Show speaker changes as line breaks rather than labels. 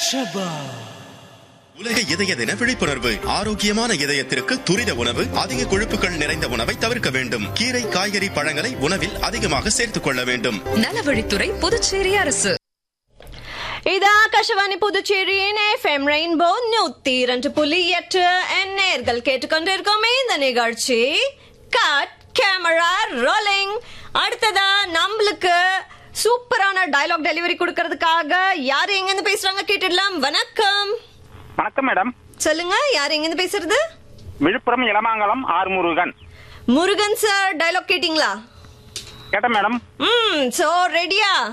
ஷபா
உலக இதய தின விழிப்புணர்வு ஆரோக்கியமான இதயத்திற்கு துரித உணவு அதிக கொழுப்புகள் நிறைந்த உணவை தவிர்க்க வேண்டும் கீரை காய்கறி பழங்களை உணவில் அதிகமாக சேர்த்துக் கொள்ள வேண்டும்
நலவழித்துறை புதுச்சேரி அரசு
இது ஆகாஷவாணி புதுச்சேரியின் எஃப்எம் ரெயின்போ நூத்தி இரண்டு புள்ளி எட்டு நேர்கள் கேட்டுக்கொண்டிருக்கோமே இந்த நிகழ்ச்சி கட் கேமரா ரோலிங் அடுத்ததா நம்மளுக்கு சூப்பரான டயலாக் டெலிவரி கொடுக்கறதுக்காக யார் எங்க இருந்து பேசுறாங்க கேட்டுடலாம் வணக்கம்
வணக்கம் மேடம்
சொல்லுங்க யார் எங்க இருந்து பேசுறது
Villupuram Ilamangalam R Murugan
Murugan sir dialogue கேட்டிங்களா
கேட்டேன் மேடம்
ம் சோ ரெடியா